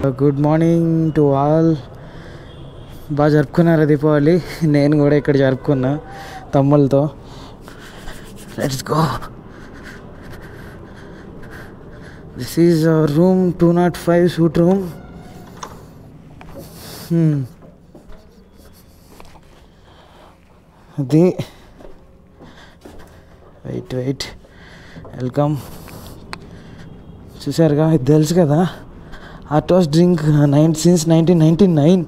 Good morning to all బాగా జరుపుకున్నారా దీపావళి నేను కూడా ఇక్కడ జరుపుకున్నా తమ్ముళ్ళతో let's go this is room two nought five suite room అది వెయిట్ వెయిట్ వెల్కమ్ చూసారుగా ఇది తెలుసు కదా Artos drink nine since nineteen ninety nine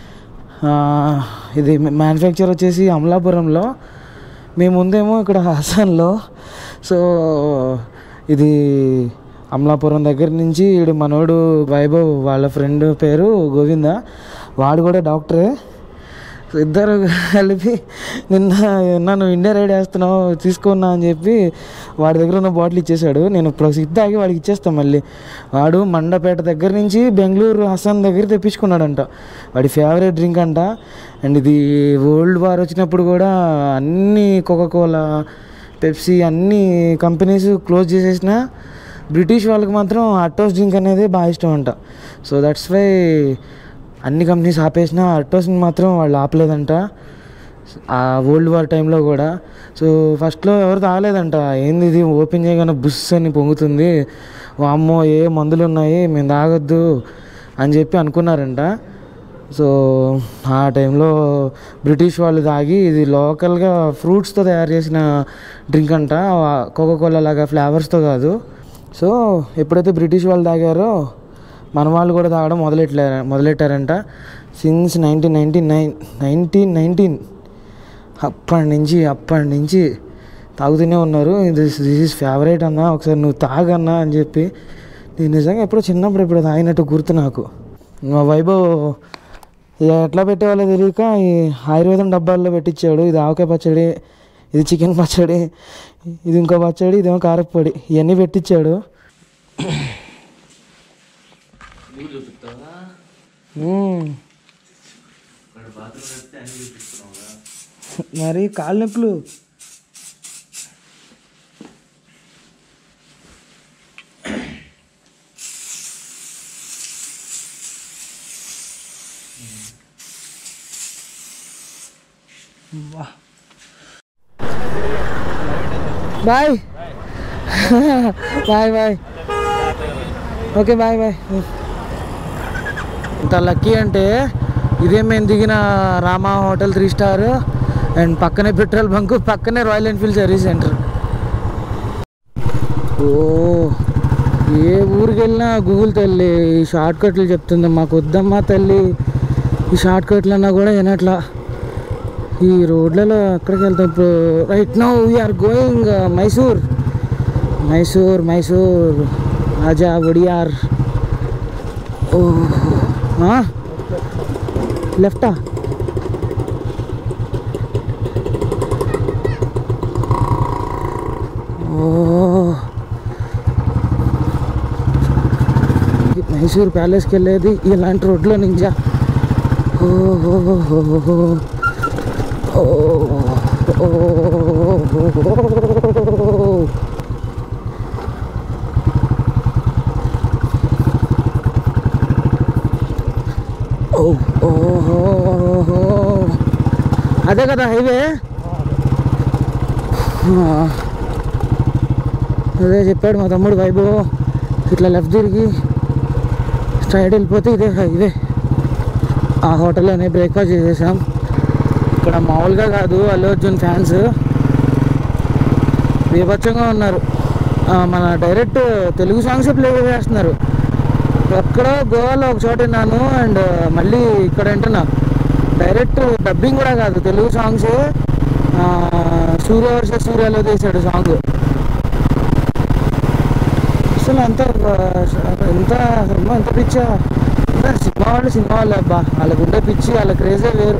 ఇది మ్యానుఫ్యాక్చర్ వచ్చేసి అమలాపురంలో మేము ముందేమో ఇక్కడ హాసన్లో సో ఇది అమలాపురం దగ్గర నుంచి ఈడు మనోడు వైభవ్ వాళ్ళ ఫ్రెండ్ పేరు గోవింద వాడు కూడా డాక్టరే సో ఇద్దరు కలిపి నిన్న నన్ను ఇండియా రైడ్ వేస్తున్నావు తీసుకున్నా అని చెప్పి వాడి దగ్గర ఉన్న బాటిల్ ఇచ్చేసాడు నేను ఇప్పుడు సిద్ధ ఆగి వాడికి ఇచ్చేస్తాను మళ్ళీ వాడు మండపేట దగ్గర నుంచి బెంగళూరు హసన్ దగ్గర తెప్పించుకున్నాడంట వాడి ఫేవరెట్ డ్రింక్ అంట అండ్ ఇది వరల్డ్ వార్ వచ్చినప్పుడు కూడా అన్ని కోకోకోలా పెప్సీ అన్ని కంపెనీస్ క్లోజ్ చేసేసిన బ్రిటిష్ వాళ్ళకి మాత్రం అట్టోస్ డ్రింక్ అనేది బాగా ఇష్టం అంట సో దట్స్ వై అన్ని కంపెనీస్ ఆపేసిన అట్టోస్ని మాత్రం వాళ్ళు ఆపలేదంట ఆ వరల్డ్ వార్ టైంలో కూడా సో ఫస్ట్లో ఎవరు తాగలేదంట ఏంది ఇది ఓపెన్ చేయగానే బుస్ అని పొంగుతుంది వామ్మో ఏ మందులు ఉన్నాయి మేము తాగొద్దు అని చెప్పి అనుకున్నారంట సో ఆ టైంలో బ్రిటిష్ వాళ్ళు తాగి ఇది లోకల్గా ఫ్రూట్స్తో తయారు చేసిన డ్రింక్ అంట కోకోకోలా లాగా ఫ్లేవర్స్తో కాదు సో ఎప్పుడైతే బ్రిటిష్ వాళ్ళు తాగారో మన వాళ్ళు కూడా తాగడం మొదలెట్టారు మొదలెట్టారంట since nineteen ninety nine nineteen nineteen అప్పటి నుంచి అప్పటి నుంచి తాగుతూనే ఉన్నారు దిస్ దిస్ ఈజ్ ఫేవరెట్ అన్నా ఒకసారి నువ్వు తాగన్నా అని చెప్పి నేను నిజంగా ఎప్పుడో చిన్నప్పుడు ఎప్పుడో తాగినట్టు గుర్తు నాకు మా వైభవ్ ఇక ఎట్లా పెట్టేవాళ్ళో తెలియక ఈ ఆయుర్వేదం డబ్బాల్లో పెట్టించాడు ఇది ఆవకాయ పచ్చడి ఇది చికెన్ పచ్చడి ఇది ఇంకో పచ్చడి ఇదేమో కారపొడి ఇవన్నీ పెట్టించాడు మ్మ్. మరి కాళ్ళ నొప్పులు bye bye bye okay bye bye ఇంత లక్కీ అంటే ఇదే మేము దిగిన Rama hotel three star and పక్కనే పెట్రోల్ బంక్ పక్కనే రాయల్ ఎన్ఫీల్డ్ సర్వీస్ సెంటర్ ఓ ఏ ఊరికి వెళ్ళినా గూగుల్ తల్లి ఈ షార్ట్ కట్లు చెప్తుంది మాకు వద్దమ్మా తల్లి ఈ షార్ట్ కట్లు అన్నా కూడా వినట్లా ఈ రోడ్లలో ఎక్కడికి వెళ్తాం ఇప్పుడు right now we're going Mysore Mysore Mysore Raja Wodeyar ఓ లెఫ్టా ఓ మైసూర్ ప్యాలెస్కి వెళ్ళేది ఇలాంటి రోడ్లో నింజా ఓ ఓ, ఓ, ఓ, ఓ, ఓ, ఓ. ఓ ఓహో అదే కదా హైవే ఆ. అదే చెప్పాడు మా తమ్ముడు వైభవ్ ఇట్లా లెఫ్ట్ తిరిగి స్ట్రైట్ వెళ్ళిపోతే ఇదే హైవే ఆ హోటల్లోనే బ్రేక్ఫాస్ట్ చేసేసాం ఇక్కడ మామూలుగా కాదు అల్లు అర్జున్ ఫ్యాన్స్ బీభత్సంగా ఉన్నారు ఆ, మన డైరెక్ట్ తెలుగు సాంగ్స్ ప్లే చేస్తున్నారు ఎక్కడో గోవాలో ఒక చోట విన్నాను అండ్ మళ్ళీ ఇక్కడ వింటున్నా డైరెక్ట్ డబ్బింగ్ కూడా కాదు తెలుగు సాంగ్స్ సూర్య వర్ష సూర్యలో తీసాడు సాంగ్ అసలు అంత ఎంత సినిమా ఎంత పిచ్చా అంతా సినిమా వాళ్ళు సినిమా వాళ్ళు అబ్బా వాళ్ళకు ఉండే పిచ్చి వాళ్ళ క్రేజే వేరు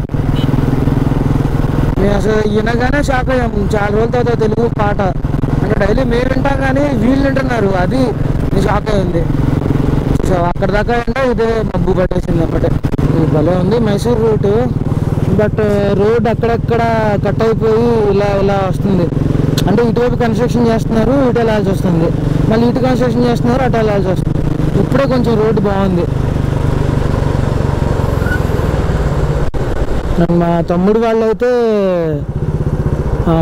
మేము అసలు వినగానే షాక్ అయ్యాం చాలా రోజుల తర్వాత తెలుగు పాట అంటే డైలీ మేము వింటాం కానీ వీళ్ళు వింటున్నారు అది షాక్ అయింది సో అక్కడ దాకా అంటే ఇదే మబ్బు పట్టేసింది అప్పటే ఇది భలే ఉంది మైసూర్ రూట్ బట్ రోడ్ అక్కడక్కడ కట్ అయిపోయి ఇలా ఇలా వస్తుంది అంటే ఇటువైపు కన్స్ట్రక్షన్ చేస్తున్నారు ఇటు వెళ్ళాల్సి వస్తుంది మళ్ళీ ఇటు కన్స్ట్రక్షన్ చేస్తున్నారు అటు వెళ్ళాల్సి వస్తుంది ఇప్పుడే కొంచెం రోడ్డు బాగుంది అండ్ మా తమ్ముడు వాళ్ళు అయితే ఆ,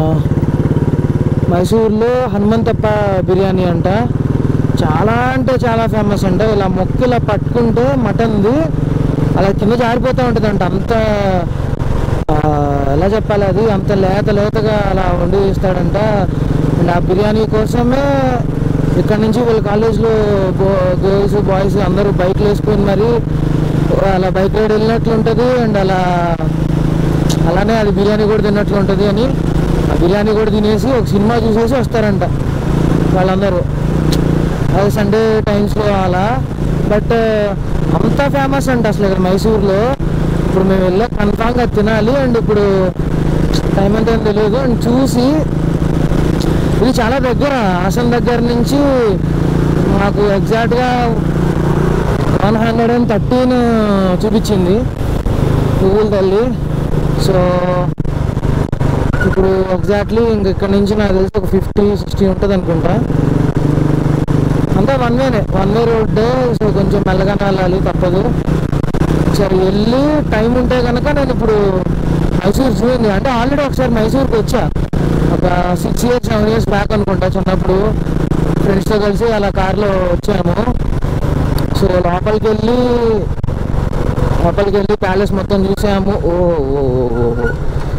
మైసూర్లో హనుమంతప్ప బిర్యానీ అంట చాలా అంటే చాలా ఫేమస్ అంట ఇలా మొక్కు ఇలా పట్టుకుంటే మటన్ది అలా కింద జారిపోతూ ఉంటుందంట అంత ఆ, ఎలా చెప్పాలి అది అంత లేత లేతగా అలా వండి ఇస్తాడంట అండ్ ఆ బిర్యానీ కోసమే ఇక్కడ నుంచి వీళ్ళ కాలేజ్లో గర్ల్స్ బాయ్స్ అందరూ బైక్లు వేసుకొని మరి అలా బైక్ రైడ్ వెళ్ళినట్లు ఉంటుంది అండ్ అలా అలానే అది బిర్యానీ కూడా తిన్నట్లు ఉంటుంది అని ఆ బిర్యానీ కూడా తినేసి ఒక సినిమా చూసేసి వస్తారంట వాళ్ళందరూ అది సండే టైమ్స్లో అలా బట్ అంత ఫేమస్ అంట అసలు ఇక్కడ మైసూర్లో ఇప్పుడు మేము వెళ్ళే కన్ఫామ్గా తినాలి అండ్ ఇప్పుడు టైం ఎంత ఏం తెలియదు అండ్ చూసి ఇది చాలా దగ్గర హాసన్ దగ్గర నుంచి మాకు ఎగ్జాక్ట్గా వన్ హండ్రెడ్ అండ్ థర్టీన్ చూపించింది గూగుల్ తల్లి సో ఇప్పుడు ఎగ్జాక్ట్లీ ఇంక ఇక్కడ నుంచి నాకు తెలిసి ఒక ఫిఫ్టీ సిక్స్టీ ఉంటుంది అనుకుంటా అంతా వన్ వేనే వన్ వే రోడ్డే సో కొంచెం మెల్లగానే వెళ్ళాలి తప్పదు ఒకసారి వెళ్ళి టైం ఉంటే కనుక నేను ఇప్పుడు మైసూర్ చూడండి అంటే ఆల్రెడీ ఒకసారి మైసూర్కి వచ్చా ఒక six years seven years back అనుకుంటా చిన్నప్పుడు ఫ్రెండ్స్తో కలిసి అలా కార్లో వచ్చాము సో లోపలికి వెళ్ళి లోపలికి వెళ్ళి ప్యాలెస్ మొత్తం చూసాము ఓ ఓ, ఓ, ఓ, ఓ.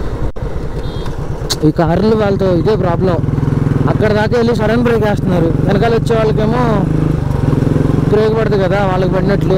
ఈ కార్లు వాళ్ళతో ఇదే ప్రాబ్లం అక్కడ దాకా వెళ్ళి సడన్ బ్రేక్ వేస్తున్నారు వెనకాల వచ్చే వాళ్ళకేమో బ్రేక్ పడుతుంది కదా వాళ్ళకి పడినట్లు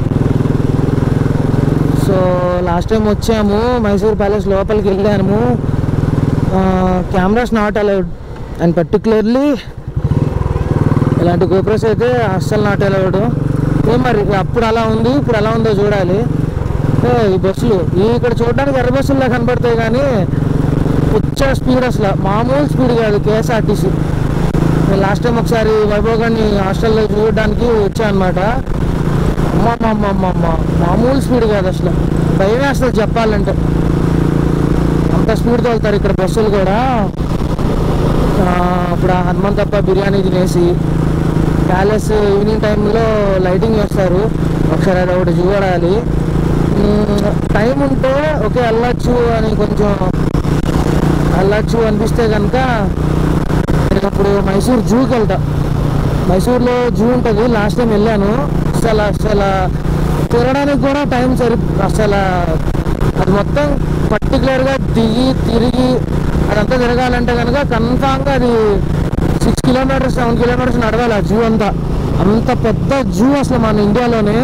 సో లాస్ట్ టైం వచ్చాము మైసూర్ ప్యాలెస్ లోపలికి వెళ్ళాము cameras not allowed and particularly ఇలాంటి గోప్రోస్ అయితే అస్సలు నాట్ అలౌడ్ ఏం మరి అప్పుడు అలా ఉంది ఇప్పుడు ఎలా ఉందో చూడాలి ఏ, ఈ బస్సులు ఈ ఇక్కడ చూడడానికి ఎర్ర బస్సుల్లో కనబడతాయి కానీ పుచ్చ స్పీడ్ అసలు మామూలు స్పీడ్ కాదు కేఎస్ఆర్టీసీ నేను లాస్ట్ టైం ఒకసారి వైభవ్ గారిని హాస్టల్లో చూడడానికి వచ్చా అనమాట అమ్మ మామూలు స్పీడ్ కాదు అసలు భయమే అసలు చెప్పాలంటే అంత స్పీడ్ తోలుతారు ఇక్కడ బస్సులు కూడా ఆ, ఇప్పుడు ఆ హనుమంతప్ప బిర్యానీ తినేసి ప్యాలెస్ ఈవినింగ్ టైంలో లైటింగ్ వేస్తారు ఒకసారి అది ఒకటి చూడాలి టైం ఉంటే ఓకే వెళ్ళొచ్చు అని కొంచెం వెళ్ళొచ్చు అనిపిస్తే కనుక నేను ఇప్పుడు మైసూర్ జూకి వెళ్తా మైసూర్లో జూ ఉంటుంది లాస్ట్ టైం వెళ్ళాను అసలు అసలు తిరగడానికి కూడా టైం సరి అసలు అది మొత్తం పర్టికులర్గా దిగి తిరిగి అదంతా తిరగాలంటే కనుక కన్ఫామ్గా అది సిక్స్ కిలోమీటర్స్ సెవెన్ కిలోమీటర్స్ నడవాలి ఆ జూ అంతా అంత పెద్ద జూ అసలు మన ఇండియాలోనే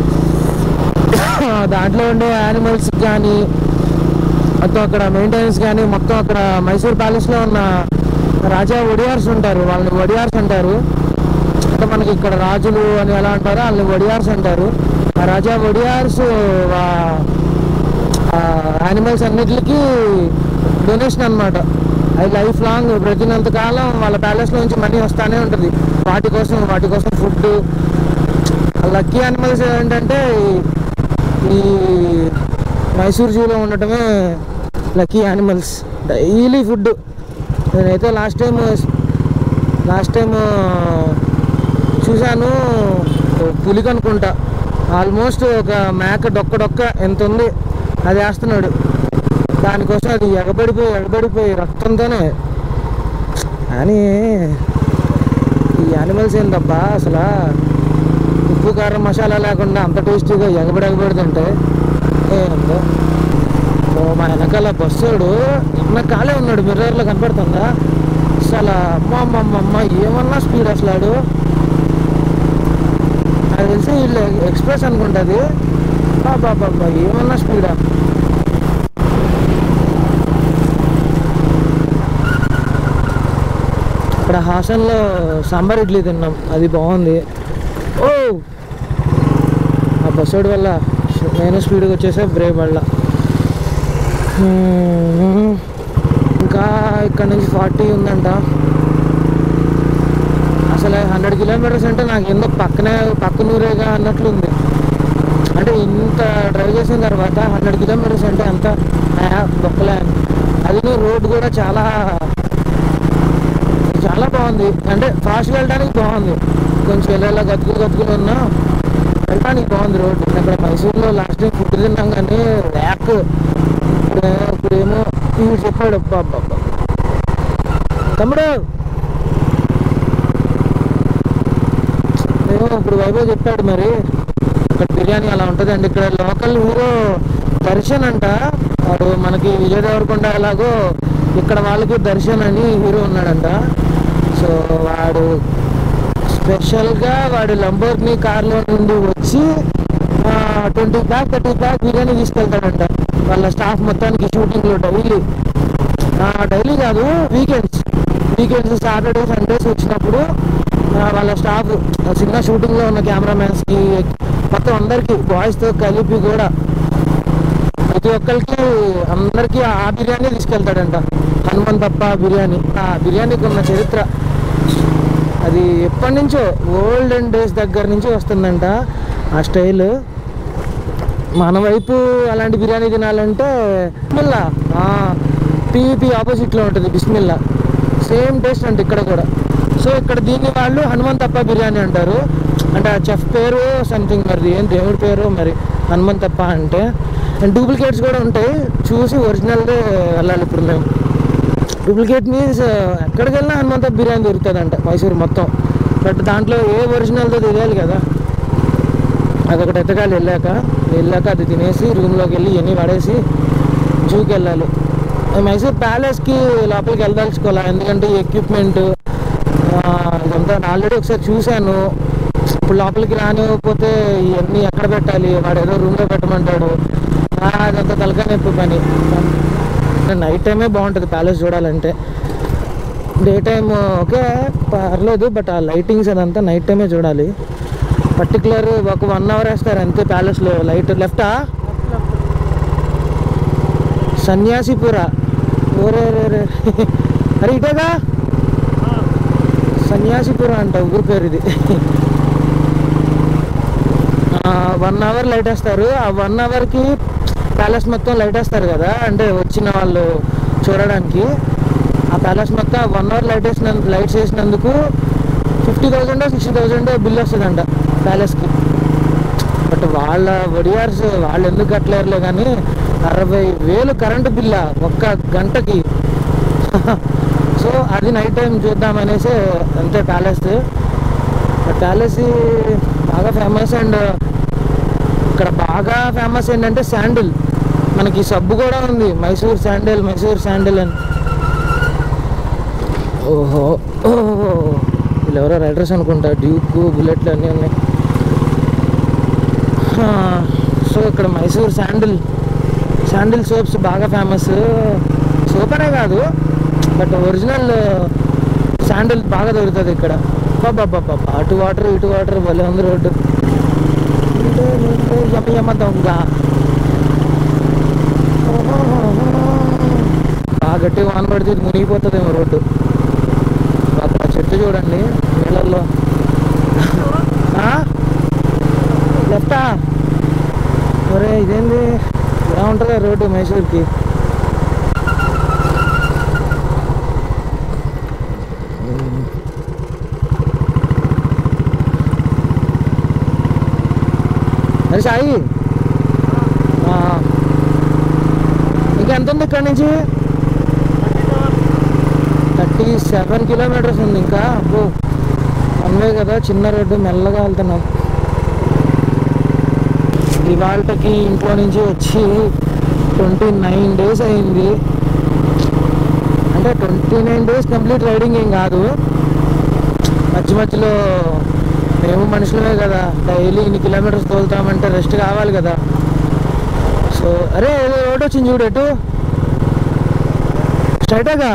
దాంట్లో ఉండే యానిమల్స్ కానీ మొత్తం అక్కడ మెయింటెనెన్స్ కానీ మొత్తం అక్కడ మైసూర్ ప్యాలెస్లో ఉన్న రాజా ఒడియార్స్ ఉంటారు వాళ్ళని ఒడియార్స్ అంటారు అంటే మనకి ఇక్కడ రాజులు అని ఎలా అంటారో వాళ్ళని ఒడియార్స్ అంటారు ఆ రాజా ఒడియార్స్ యానిమల్స్ అన్నిటికీ డొనేషన్ అనమాట అది లైఫ్ లాంగ్ ప్రతినంత కాలం వాళ్ళ ప్యాలెస్లో నుంచి మనీ వస్తానే ఉంటుంది వాటి కోసం వాటి కోసం ఫుడ్ లక్కీ యానిమల్స్ ఏంటంటే ఈ- ఈ మైసూర్ జూలో ఉండటమే లక్కీ యానిమల్స్ డైలీ ఫుడ్ నేనైతే లాస్ట్ టైం లాస్ట్ టైం చూశాను పులికి అనుకుంటా ఆల్మోస్ట్ ఒక మేక డొక్క డొక్క ఎంత ఉంది అది వేస్తున్నాడు దానికోసం అది ఎగబడిపోయి ఎగబడిపోయి రక్తంతోనే కానీ ఈ యానిమల్స్ ఏందబ్బా అసలు ఉప్పు కారం మసాలా లేకుండా అంత టేస్టీగా ఎగబడి ఎగబడి తింటే ఏందో ఓ మా వెనకాల బస్సుడు ఎన్న కాలే ఉన్నాడు మిర్రర్లో కనపడుతుందా అసలు అమ్మ అమ్మ అమ్మ అమ్మ ఏమన్నా స్పీడ్ అసలు ఆడు నాకు తెలిసి వీళ్ళు ఎక్స్ప్రెస్ అనుకుంటుంది బాబా బాబా ఏమన్నా స్పీడా ఇక్కడ హాసన్లో సాంబార్ ఇడ్లీ తిన్నాం అది బాగుంది ఓ ఆ బస్సోడి వల్ల నేను స్పీడ్గా వచ్చేసా బ్రేక్ వల్ల హ్మ్. ఇంకా ఇక్కడ నుంచి ఫార్టీ ఉందంట అసలు హండ్రెడ్ కిలోమీటర్స్ అంటే నాకు ఎందుకు పక్కనే పక్క నూరేగా అన్నట్లుంది అంటే ఇంత డ్రైవ్ చేసిన తర్వాత హండ్రెడ్ కిలోమీటర్స్ అంటే ఎంత దొక్కలే అని అది రోడ్ కూడా చాలా చాలా బాగుంది అంటే ఫాస్ట్గా వెళ్ళడానికి బాగుంది కొంచెం వెళ్ళేలా గతుకులు గతుకులు ఉన్నా వెళ్ళడానికి బాగుంది రోడ్ నేను అక్కడ మైసూర్లో లాస్ట్ టైం ఫుడ్ తిన్నాం కానీ ర్యాక్ ఇప్పుడు ఇప్పుడేమో వీడు చెప్పాడు అబ్బా అబ్బా అబ్బా. తమ్ముడు ఏమో ఇప్పుడు వైభవ్ చెప్పాడు మరి ఇక్కడ బిర్యానీ అలా ఉంటుంది అండి ఇక్కడ లోకల్ హీరో దర్శన్ అంట వాడు మనకి విజయ్ దేవరకొండ ఎలాగో ఇక్కడ వాళ్ళకి దర్శన్ అని హీరో ఉన్నాడంట సో వాడు స్పెషల్గా వాడు లంబోర్ని కార్లో నుండి వచ్చి twenty pack thirty pack biryani తీసుకెళ్తాడంట వాళ్ళ స్టాఫ్ మొత్తానికి షూటింగ్లో డైలీ డైలీ కాదు వీకెండ్స్ వీకెండ్స్ సాటర్డే సండేస్ వచ్చినప్పుడు ఆ, వాళ్ళ స్టాఫ్ చిన్న షూటింగ్లో ఉన్న కెమెరామ్యాన్స్కి మొత్తం అందరికీ బాయ్స్తో కలిపి కూడా ప్రతి ఒక్కరికి అందరికీ ఆ బిర్యానీ తీసుకెళ్తాడంట హనుమంతప్ప బిర్యానీ ఆ బిర్యానీకి ఉన్న చరిత్ర అది ఎప్పటి నుంచో ఓల్డెన్ డేస్ దగ్గర నుంచి వస్తుందంట ఆ స్టైల్ మన వైపు అలాంటి బిర్యానీ తినాలంటే బిస్మిల్లా పీవీపీ ఆపోజిట్లో ఉంటుంది బిస్మిల్లా సేమ్ టేస్ట్ అంటే ఇక్కడ కూడా సో ఇక్కడ దీన్ని వాళ్ళు హనుమంతప్ప బిర్యానీ అంటారు అంటే ఆ చెఫ్ పేరు సంథింగ్ మరి ఏం దేవుడి పేరు మరి హనుమంతప్ప అంటే అండ్ డూప్లికేట్స్ కూడా ఉంటాయి చూసి ఒరిజినల్దే వెళ్ళాలి ఇప్పుడు మేము డూప్లికేట్ మీన్స్ ఎక్కడికి వెళ్ళినా హనుమంతప్ప బిర్యానీ దొరుకుతుందంట మైసూరు మొత్తం బట్ దాంట్లో ఏ ఒరిజినల్తో తెలియాలి కదా అదొకటి ఎత్తకాలి వెళ్ళాక వెళ్ళాక అది తినేసి రూమ్లోకి వెళ్ళి ఇవన్నీ పడేసి జూకి వెళ్ళాలి మైసూర్ ప్యాలెస్కి లోపలికి వెళ్ళదలుచుకోవాలి ఎందుకంటే ఎక్విప్మెంట్ ఇదంతా ఆల్రెడీ ఒకసారి చూశాను ఇప్పుడు లోపలికి రానివ్వకపోతే ఇవన్నీ ఎక్కడ పెట్టాలి వాడు ఏదో రూమ్లో పెట్టమంటాడు ఆ, అదంతా తలకాయ నొప్పి పని నైట్ టైమే బాగుంటుంది ప్యాలెస్ చూడాలంటే డే టైమ్ ఓకే పర్లేదు బట్ ఆ లైటింగ్స్ అదంతా నైట్ టైమే చూడాలి పర్టికులర్ ఒక వన్ అవర్ వేస్తారు అంతే ప్యాలెస్లో లైట్ లెఫ్టా సన్యాసిపుర ఓరే రే రే అరే ఇటేగా సన్యాసిపుర అంట ఊరి పేరు ఇది వన్ అవర్ లైట్ వేస్తారు ఆ వన్ అవర్కి ప్యాలెస్ మొత్తం లైట్ వేస్తారు కదా అంటే వచ్చిన వాళ్ళు చూడడానికి ఆ ప్యాలెస్ మొత్తం వన్ అవర్ లైట్ వేసిన లైట్స్ వేసినందుకు fifty thousand sixty thousand bill వస్తుందంట ప్యాలెస్కి బట్ వాళ్ళ ఒడియార్స్ వాళ్ళు ఎందుకు కట్టలేరులే కానీ అరవై వేలు కరెంటు బిల్ల ఒక్క గంటకి సో అది నైట్ టైం చూద్దామనేసి అంతే ప్యాలెస్ ప్యాలెస్ బాగా ఫేమస్ అండ్ ఇక్కడ బాగా ఫేమస్ ఏంటంటే శాండిల్ మనకి సబ్బు కూడా ఉంది మైసూర్ శాండిల్ మైసూర్ శాండిల్ అని ఓహో ఓహో వీళ్ళు ఎవరో రైడర్స్ అనుకుంటా డ్యూక్ బుల్లెట్లు అన్నీ ఉన్నాయి హా, సో ఇక్కడ మైసూర్ శాండిల్ శాండిల్ సోప్స్ బాగా ఫేమస్ సోప్ అనే కాదు బట్ ఒరిజినల్ శాండిల్ బాగా దొరుకుతుంది ఇక్కడ బాబా అటు వాటర్ ఇటు వాటర్ భలే ఉంది రోడ్డు యమ యమ దొంగ బాగా గట్టిగా వాన పడితే ఇది మునిగిపోతుందేమో రోడ్డు అక్కడ చెట్టు చూడండి నీళ్ళల్లో లెఫ్టా ఒరే ఇదేంది ఎలా ఉంటుంది రోడ్డు మైసూర్కి అరే సాయి ఆ. ఇంకా ఎంత ఉంది ఇక్కడ నుంచి థర్టీ సెవెన్ కిలోమీటర్స్ ఉంది ఇంకా అబ్బో వన్ వే కదా చిన్న రోడ్డు మెల్లగా వెళ్తున్నాం ఇవాళకి ఇంట్లో నుంచి వచ్చి ట్వంటీ నైన్ డేస్ అయింది అంటే twenty nine days complete riding ఏం కాదు మధ్య మధ్యలో మేము మనుషులమే కదా డైలీ ఇన్ని కిలోమీటర్స్ తోలుతామంటే రెస్ట్ కావాలి కదా సో అరే ఏదో రోడ్ వచ్చింది చూడు ఎటు స్ట్రైటేగా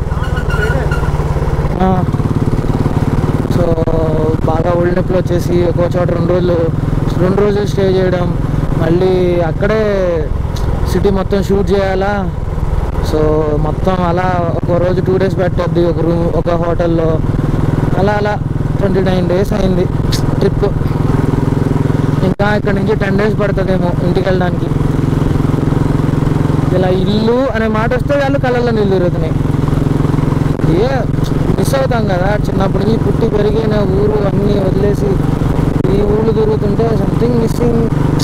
సో బాగా ఒళ్ళు నొప్పులు వచ్చేసి ఒక చోట రెండు రోజులు రెండు రోజులు స్టే చేయడం మళ్ళీ అక్కడే సిటీ మొత్తం షూట్ చేయాలా సో మొత్తం అలా ఒక రోజు టూ డేస్ పెట్టద్ది ఒక రూమ్ ఒక హోటల్లో అలా అలా ట్వంటీ నైన్ డేస్ అయింది ట్రిప్ ఇంకా ఇక్కడ నుంచి టెన్ డేస్ పడుతుందేమో ఇంటికి వెళ్ళడానికి ఇలా ఇల్లు అనే మాట వస్తే వాళ్ళు కళ్ళల్లో నీళ్ళు తిరుగుతున్నాయి ఏ మిస్ అవుతాం కదా చిన్నప్పటి నుంచి పుట్టి పెరిగిన ఊరు అన్నీ వదిలేసి ఈ ఊళ్ళు తిరుగుతుంటే సంథింగ్ మిస్సింగ్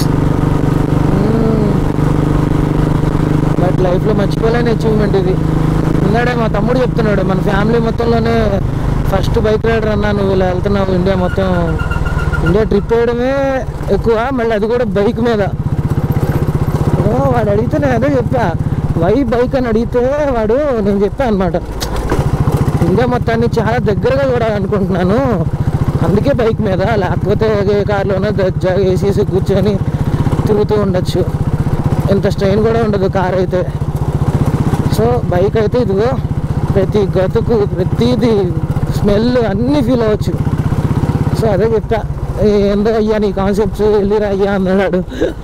బట్ లైఫ్లో మర్చిపోలేని అచీవ్మెంట్ ఇది ఉన్నాడే మా తమ్ముడు చెప్తున్నాడు మన ఫ్యామిలీ మొత్తంలోనే ఫస్ట్ బైక్ రైడర్ అన్నా నువ్వు ఇలా వెళ్తున్నావు ఇండియా మొత్తం ఇండియా ట్రిప్ వేయడమే ఎక్కువ మళ్ళీ అది కూడా బైక్ మీద ఓ వాడు అడిగితే నేను అదే చెప్పా వై బైక్ అని అడిగితే వాడు నేను చెప్పా అనమాట ఇండియా మొత్తాన్ని చాలా దగ్గరగా చూడాలనుకుంటున్నాను అందుకే బైక్ మీద లేకపోతే ఏ కార్లోనో దజ్జా ఏసీసీ కూర్చొని తిరుగుతూ ఉండొచ్చు ఇంత స్ట్రెయిన్ కూడా ఉండదు కార్ అయితే సో బైక్ అయితే ఇదిగో ప్రతి గతుకు ప్రతిది స్మెల్ అన్నీ ఫీల్ అవ్వచ్చు సో అదే చెప్పా ఏందో అయ్యా నీ కాన్సెప్ట్స్ వెళ్ళిరా అయ్యా అన్నాడు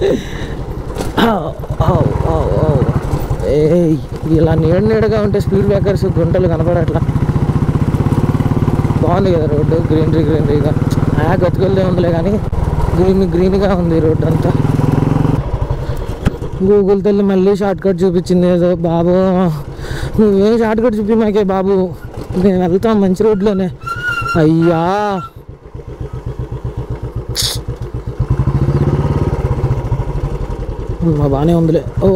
ఏయ్ ఇలా నీడ నీడగా ఉంటే స్పీడ్ బ్రేకర్స్ గుంటలు కనపడట్లా బాగుంది కదా రోడ్డు గ్రీనరీ గ్రీనరీగా ఆ గతుకెళ్ళే ఉందిలే కానీ గ్రీన్ గ్రీన్గా ఉంది రోడ్డు అంతా గూగుల్ తల్లి మళ్ళీ షార్ట్ కట్ చూపించింది ఏదో బాబు నువ్వేం షార్ట్ కట్ చూపి మాకే బాబు నేను వెళ్తాం మంచి రోడ్లోనే అయ్యా మా బాగానే ఉందిలే ఓ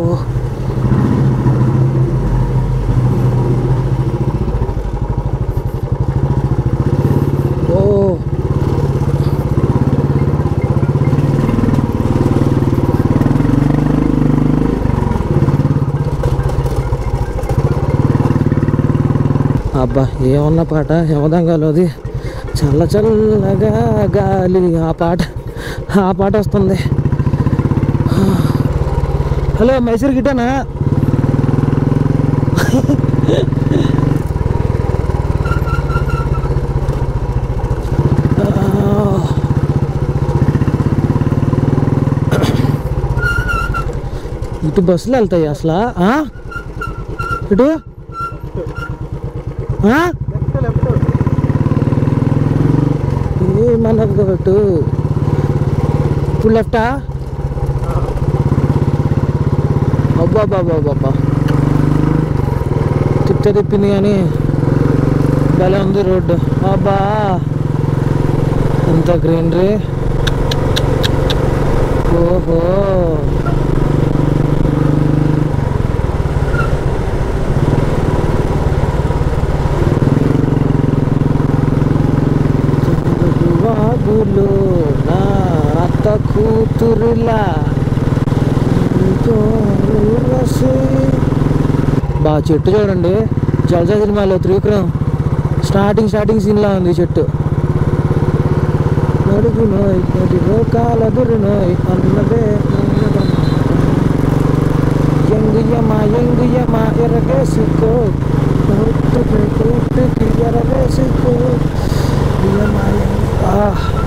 ఓ అబ్బా ఏమన్న పాట యమదంగాలోది చల్ల చల్లగా గాలి ఆ పాట ఆ పాట వస్తుంది హలో మైసూర్ గిటానా ఇటు బస్సులు వెళ్తాయి అసలు ఆ? ఇటు ఆ? ఏమన్నది ఒకటి ఇప్పుడు లెఫ్టా అబ్బా బాబా బాబా తిప్పితే తిప్పింది కానీ భలే ఉంది రోడ్డు అబ్బా ఎంత గ్రీనరీ ఓహో వాగులు నా అత్త కూతురులా నీతో ఊర్వశి. బా చెట్టు చూడండి జలజా సినిమాలో త్రివిక్రమ్ స్టార్టింగ్ స్టార్టింగ్ సీన్లా ఉంది ఈ చెట్టు నడుగు నోయ్ నడిలో కాలదురు నోయ్ అన్నదే ఎంగుయమా ఎంగుయమా ఎరగేసుకో కూట్టుకి కూట్టుకి ఎరగేసుకో యమా ఆ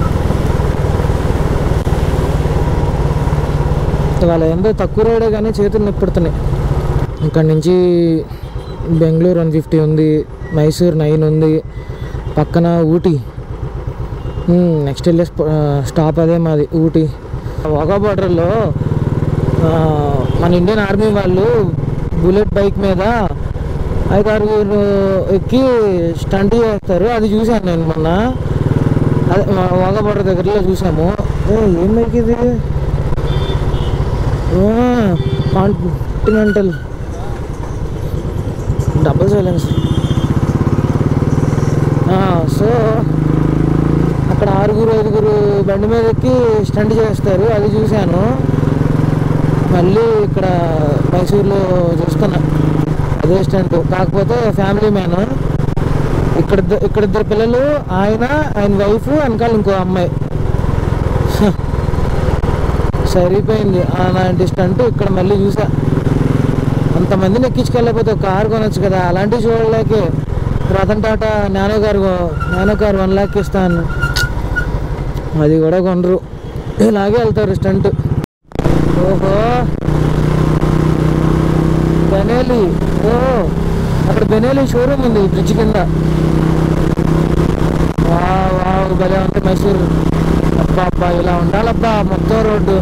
ఇవాళ ఎంతో తక్కువ రేడే కానీ చేతులు నొప్పి పెడుతున్నాయి ఇక్కడి నుంచి బెంగళూరు వన్ ఫిఫ్టీ ఉంది మైసూర్ నైన్ ఉంది పక్కన ఊటీ నెక్స్ట్ వెళ్ళే స్ప- ఆ, స్టాప్ అదే మాది ఊటీ వాగా బార్డర్లో ఆ, మన ఇండియన్ ఆర్మీ వాళ్ళు బుల్లెట్ బైక్ మీద ఐదు ఆరుగురు ఎక్కి స్టంట్ చేస్తారు అది చూశాను నేను మొన్న అదే వాగా బార్డర్ దగ్గరలో చూసాము ఏ, ఏం బైక్ ఇది కాంటినెంటల్ డబుల్ సైలెన్స్ సో అక్కడ ఆరుగురు ఐదుగురు బండి మీద ఎక్కి స్టంట్ చేస్తారు అది చూశాను మళ్ళీ ఇక్కడ మైసూర్లో చూస్తున్నా అదే స్టంట్ కాకపోతే ఫ్యామిలీ మ్యాన్ ఇక్కడ ఇద్ద- ఇక్కడ ఇద్దరు పిల్లలు ఆయన ఆయన వైఫ్ వెనకాల ఇంకో అమ్మాయి హ. సరిపోయింది అలాంటి స్టంట్ ఇక్కడ మళ్ళీ చూసా అంతమందిని ఎక్కించుకెళ్ళకపోతే ఒక కారు కొనొచ్చు కదా అలాంటివి చూడలేకే రతన్ టాటా నానో కారు కొ- నానో కారు వన్ ల్యాక్ ఇస్తాను అది కూడా కొనరు ఇలాగే వెళ్తారు స్టంట్ ఓహో బెనేలి ఓ అక్కడ బెనేలి షోరూమ్ ఉంది బ్రిడ్జ్ కింద వావ్ వావ్ భలే ఉంది మైసూర్ అబ్బా అబ్బా ఇలా ఉండాలబ్బా మొత్తం రోడ్డు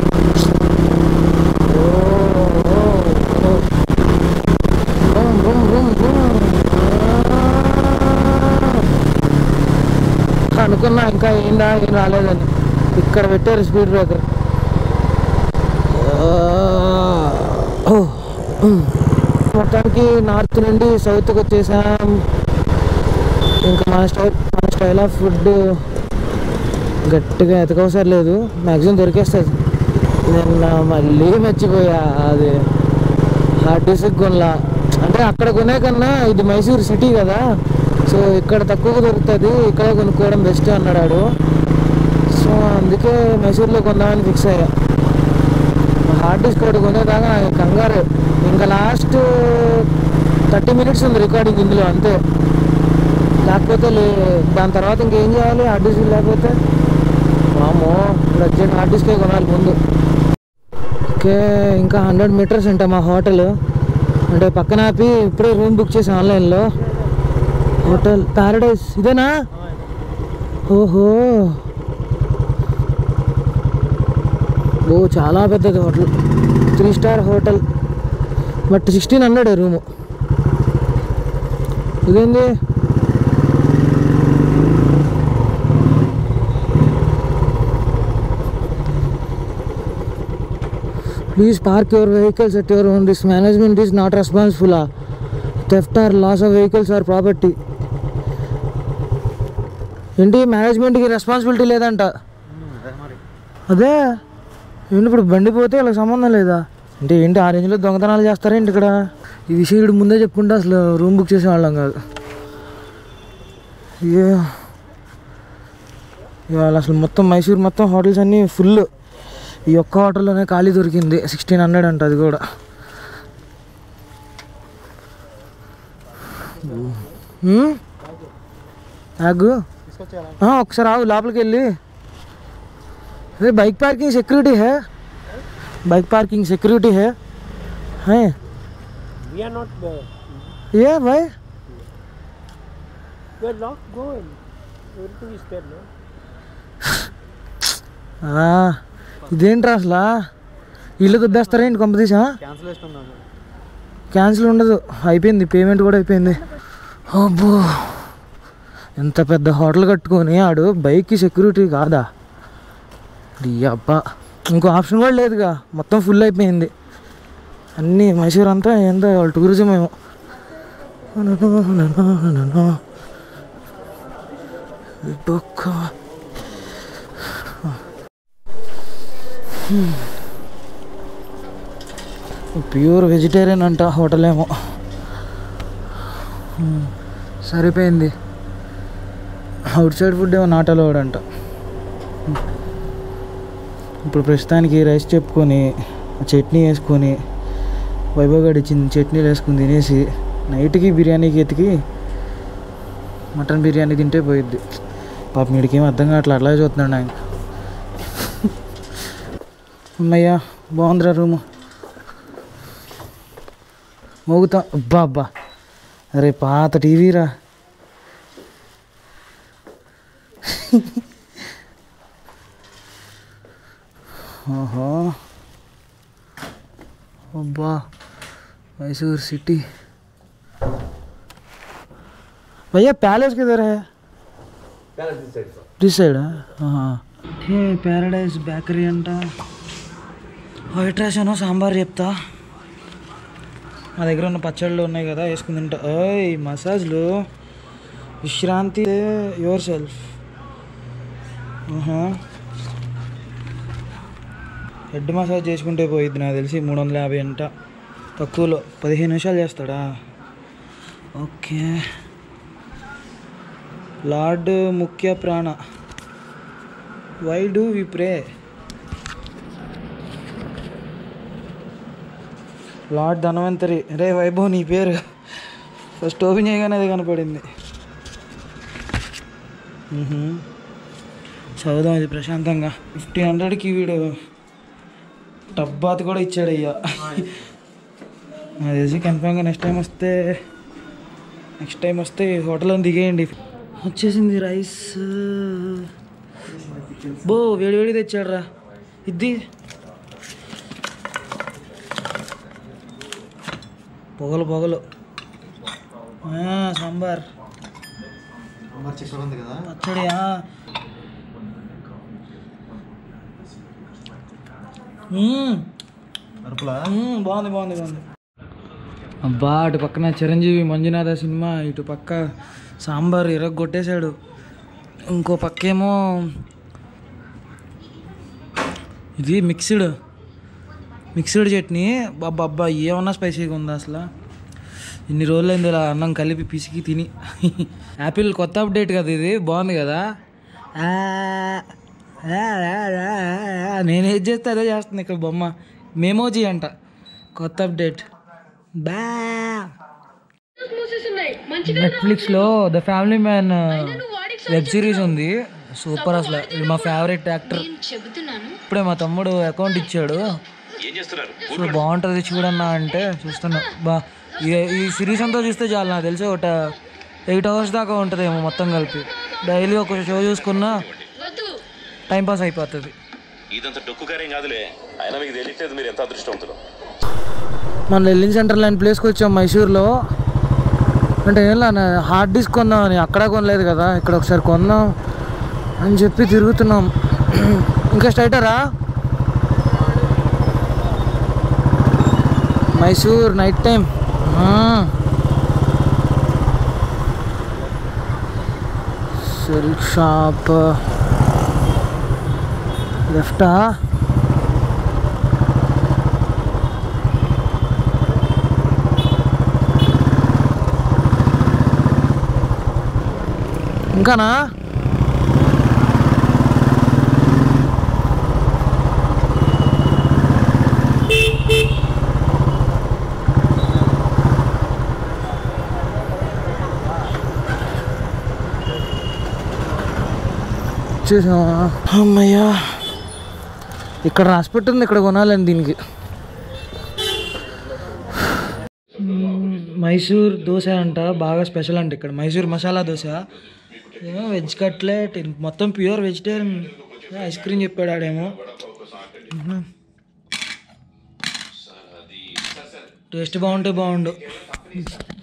ఓ, ఓ, ఓ. Boom, boom, boom, boom. ఆ. అనుకున్నా ఇంకా ఏంది వచ్చిందా ఏం రాలేదని ఇక్కడ పెట్టారు స్పీడ్ బ్రేకర్ మొత్తానికి నార్త్ నుండి సౌత్కి వచ్చేసాం ఇంకా మన స్టైల్ మన స్టైల్ ఆఫ్ ఫుడ్ గట్టిగా ఎతకవసరం లేదు మ్యాక్సిమం దొరికేస్తుంది నిన్న మళ్ళీ మర్చిపోయా అది హార్డ్ డిస్క్ కొనలా అంటే అక్కడ కొనే కన్నా ఇది మైసూర్ సిటీ కదా సో ఇక్కడ తక్కువ దొరుకుతుంది ఇక్కడ కొనుక్కోవడం బెస్ట్ అన్నాడు సో అందుకే మైసూర్లో కొందామని ఫిక్స్ అయ్యా హార్డ్ డిస్క్ ఒకటి కొనేదాకా నాకు కంగారు ఇంకా లాస్ట్ థర్టీ మినిట్స్ ఉంది రికార్డింగ్ ఇందులో అంతే లేకపోతే లే దాని తర్వాత ఇంకేం చేయాలి హార్డ్ డిస్క్ లేకపోతే వామో ఇప్పుడు అర్జెంట్ హార్డ్ డిస్కే కొనాలి ముందు ఓకే ఇంకా హండ్రెడ్ మీటర్స్ అంట మా హోటల్ అంటే పక్కన ఆపి ఇప్పుడే రూమ్ బుక్ చేసాం ఆన్లైన్లో హోటల్ ప్యారడైస్ ఇదేనా ఓహో ఓ చాలా పెద్దది hotel three star hotel but sixteen hundred room ఇదేంది please park your vehicles at your own this management is not responsible theft or loss of vehicles or property ఏంటి మేనేజ్మెంట్కి రెస్పాన్సిబిలిటీ లేదంట అదే ఏంటి ఇప్పుడు బండి పోతే వాళ్ళకి సంబంధం లేదా అంటే ఏంటి ఆ రేంజ్లో దొంగతనాలు చేస్తారేంటి ఇక్కడ ఈ విషయం వీడు ముందే చెప్పుకుంటే అసలు రూమ్ బుక్ చేసేవాళ్ళం కాదు ఏ ఇవాళ అసలు మొత్తం మైసూర్ మొత్తం హోటల్స్ అన్నీ ఫుల్ ఈ ఒక్క హోటల్లోనే ఖాళీ దొరికింది సిక్స్టీన్ హండ్రెడ్ అంట అది కూడా హ్మ్? ఆగు ఆ, ఒకసారి ఆగు లోపలికి వెళ్ళి అదే bike parking security hey bike parking security hey hey We are not uh, hey boy we are locked. Go and everything is there, no? ఇదేంట్రా అసలు ఇల్లు దుద్దేస్తారేంటి కొంపతీసా Cancellation on క్యాన్సిల్ ఉండదు అయిపోయింది పేమెంట్ కూడా అయిపోయింది అబ్బో ఎంత పెద్ద హోటల్ కట్టుకొని ఆడు బైక్కి సెక్యూరిటీ కాదా ఈ అబ్బా ఇంకో ఆప్షన్ కూడా లేదుగా మొత్తం ఫుల్ అయిపోయింది అన్నీ మైసూర్ అంతా ఏందో వాళ్ళ టూరిజం ఏమో బొక్క ప్యూర్ వెజిటేరియన్ అంట హోటల్ ఏమో హ్మ్. సరిపోయింది అవుట్ సైడ్ ఫుడ్ ఏమో నాట్ అలౌడ్ అంట హ్మ్. ఇప్పుడు ప్రస్తుతానికి రైస్ చెప్పుకొని చట్నీ వేసుకొని వైభవ్ గడి ఇచ్చిన చట్నీలు వేసుకుని తినేసి నైట్కి బిర్యానీకి ఎతికి మటన్ బిర్యానీ తింటే పోయిద్ది పాప వీడికి ఏం అర్థం కావట్లేదు అట్లా చూస్తున్నాడు ఆయన అమ్మయ్యా బాగుందిరా రూము మోగుతా అబ్బా అబ్బా అరే పాత టీవీరా ఓహో అబ్బా मैसूर सिटी भैया पैलेस किधर है दिस సైడ్ ప్యారడైజ్ బేకరీ అంట వైట్ రైస్ అనో సాంబార్ చెప్తా మా దగ్గర ఉన్న పచ్చళ్ళు ఉన్నాయి కదా వేసుకుని తింటా ఓయ్ మసాజ్లు విశ్రాంతి యువర్ సెల్ఫ్ హెడ్ మసాజ్ చేసుకుంటే పోయిద్ది నాకు తెలిసి మూడు వందల యాభై అంట తక్కువలో పదిహేను నిమిషాలు చేస్తాడా okay lord Mukhya Prana why do we pray lord Dhanvantari రే వైభవ్ నీ పేరు ఫస్ట్ ఓపెన్ చేయగానే అది కనపడింది మ్హూ. చదువుదాం ఇది ప్రశాంతంగా ఫిఫ్టీన్ హండ్రెడ్కి వీడు టబ్బాత్ కూడా ఇచ్చాడు అయ్యా నాకు తెలిసి కన్ఫామ్గా నెక్స్ట్ టైం వస్తే నెక్స్ట్ టైం వస్తే హోటల్లో దిగేయండి వచ్చేసింది రైస్ బో వేడి వేడి తెచ్చాడు రా ఇది పొగలు పొగలు ఆ, సాంబార్ మరి చికెన్ ఉంది కదా పచ్చడి ఆ. మ్మ్. అరుపులా మ్మ్, బాగుంది బాగుంది బాగుంది అబ్బా అటు పక్కన చిరంజీవి మంజునాథ సినిమా ఇటు పక్క సాంబార్ ఇరగ కొట్టేశాడు ఇంకో పక్కేమో ఇది మిక్స్డ్ మిక్స్డ్ చట్నీ బాబా అబ్బా ఏమన్నా స్పైసీగా ఉందా అసలు ఇన్ని రోజులైంది ఇలా అన్నం కలిపి పిసికి తిని యాపిల్ కొత్త అప్డేట్ కదా ఇది బాగుంది కదా ఆ, ఆ, ఆ, ఆ, ఆ, నేను ఏది చేస్తే అదే చేస్తుంది ఇక్కడ బొమ్మ మెమోజీ అంట కొత్త అప్డేట్ బా నెట్ఫ్లిక్స్లో the family man web series ఉంది సూపర్ అసలు ఇది మా ఫేవరెట్ యాక్టర్ చెబుతున్నాను ఇప్పుడే మా తమ్ముడు అకౌంట్ ఇచ్చాడు సో బాగుంటుంది చూడన్నా అంటే చూస్తున్నా బా ఈ- ఈ సిరీస్ అంతా చూస్తే చాలు నాకు తెలిసి ఒక ఎయిట్ అవర్స్ దాకా ఉంటుందేమో మొత్తం కలిపి డైలీ ఒక షో చూసుకున్నా టైం పాస్ అయిపోతుంది ఇదంత డొక్కు కార్యం కాదులే అయినా మీకు తెలియట్లేదు మీరు ఎంత అదృష్టవంతులు మన ఎల్లింగ్ సెంటర్ లాంటి ప్లేస్కి వచ్చాం మైసూర్లో అంటే ఏం నా హార్డ్ డిస్క్ కొందాం అని అక్కడ కొనలేదు కదా ఇక్కడ ఒకసారి కొందాం అని చెప్పి తిరుగుతున్నాం ఇంకా స్ట్రైటరా Mysore night time silk shop లెఫ్టా ఇంకానా చూసావా అమ్మయ్యా ఇక్కడ రాసి పెట్టింది ఇక్కడ కొనాలండి దీనికి మ్మ్, మైసూర్ దోశ అంట బాగా స్పెషల్ అంట ఇక్కడ మైసూర్ మసాలా దోశ ఏమో వెజ్ కట్లెట్ మొత్తం ప్యూర్ వెజిటేరియన్ ఐస్ క్రీమ్ చెప్పాడు ఆడేమో మ్మ్. టేస్ట్ బాగుంటే బాగుండు